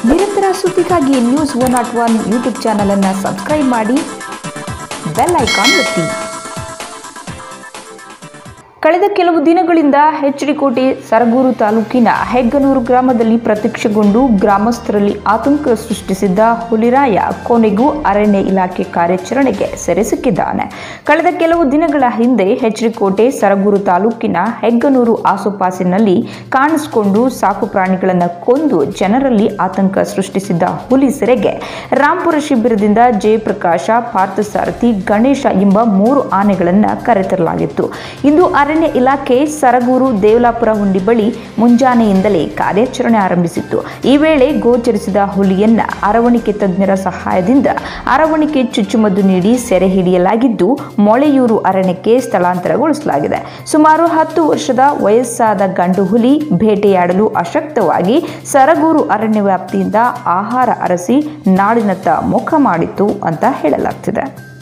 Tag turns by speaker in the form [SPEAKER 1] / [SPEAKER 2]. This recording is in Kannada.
[SPEAKER 1] ನಿರಂತರ ಸುದ್ದಿಗಾಗಿ news one not one YouTube ಚಾನಲನ್ನು ಸಬ್ಸ್ಕ್ರೈಬ್ ಮಾಡಿ ಬೆಲ್ ಐಕಾನ್ ಒತ್ತಿ ಕಳೆದ ಕೆಲವು ದಿನಗಳಿಂದ ಹೆಚ್ಡಿಕೋಟೆ ಸರಗೂರು ತಾಲೂಕಿನ ಹೆಗ್ಗನೂರು ಗ್ರಾಮದಲ್ಲಿ ಪ್ರತ್ಯಕ್ಷಗೊಂಡು ಗ್ರಾಮಸ್ಥರಲ್ಲಿ ಆತಂಕ ಸೃಷ್ಟಿಸಿದ್ದ ಹುಲಿರಾಯ ಕೊನೆಗೂ ಅರಣ್ಯ ಇಲಾಖೆ ಕಾರ್ಯಾಚರಣೆಗೆ ಸೆರೆ ಸಿಕ್ಕಿದ್ದಾನೆ ಕಳೆದ ಕೆಲವು ದಿನಗಳ ಹಿಂದೆ ಹೆಚ್ಡಿಕೋಟೆ ಸರಗೂರು ತಾಲೂಕಿನ ಹೆಗ್ಗನೂರು ಆಸುಪಾಸಿನಲ್ಲಿ ಕಾಣಿಸಿಕೊಂಡು ಸಾಕು ಪ್ರಾಣಿಗಳನ್ನು ಕೊಂದು ಜನರಲ್ಲಿ ಆತಂಕ ಸೃಷ್ಟಿಸಿದ್ದ ಹುಲಿ ಸೆರೆಗೆ ರಾಂಪುರ ಶಿಬಿರದಿಂದ ಜಯಪ್ರಕಾಶ ಪಾರ್ಥಸಾರಥಿ ಗಣೇಶ ಎಂಬ ಮೂರು ಆನೆಗಳನ್ನು ಕರೆತರಲಾಗಿತ್ತು ಇಂದು ಅರಣ್ಯ ಇಲಾಖೆ ಸರಗೂರು ದೇವಲಾಪುರ ಹುಂಡಿ ಬಳಿ ಮುಂಜಾನೆಯಿಂದಲೇ ಕಾರ್ಯಾಚರಣೆ ಆರಂಭಿಸಿತ್ತು ಈ ವೇಳೆ ಗೋಚರಿಸಿದ ಹುಲಿಯನ್ನ ಅರವಣಿಕೆ ತಜ್ಞರ ಸಹಾಯದಿಂದ ಅರವಣಿಕೆ ಚುಚ್ಚುಮದ್ದು ನೀಡಿ ಸೆರೆ ಹಿಡಿಯಲಾಗಿದ್ದು ಮೊಳೆಯೂರು ಅರಣ್ಯಕ್ಕೆ ಸ್ಥಳಾಂತರಗೊಳಿಸಲಾಗಿದೆ ಸುಮಾರು ಹತ್ತು ವರ್ಷದ ವಯಸ್ಸಾದ ಗಂಡು ಹುಲಿ ಬೇಟೆಯಾಡಲು ಅಶಕ್ತವಾಗಿ ಸರಗೂರು ಅರಣ್ಯ ವ್ಯಾಪ್ತಿಯಿಂದ ಆಹಾರ ಅರಸಿ ನಾಡಿನತ್ತ ಮುಖ ಮಾಡಿತ್ತು ಅಂತ ಹೇಳಲಾಗ್ತಿದೆ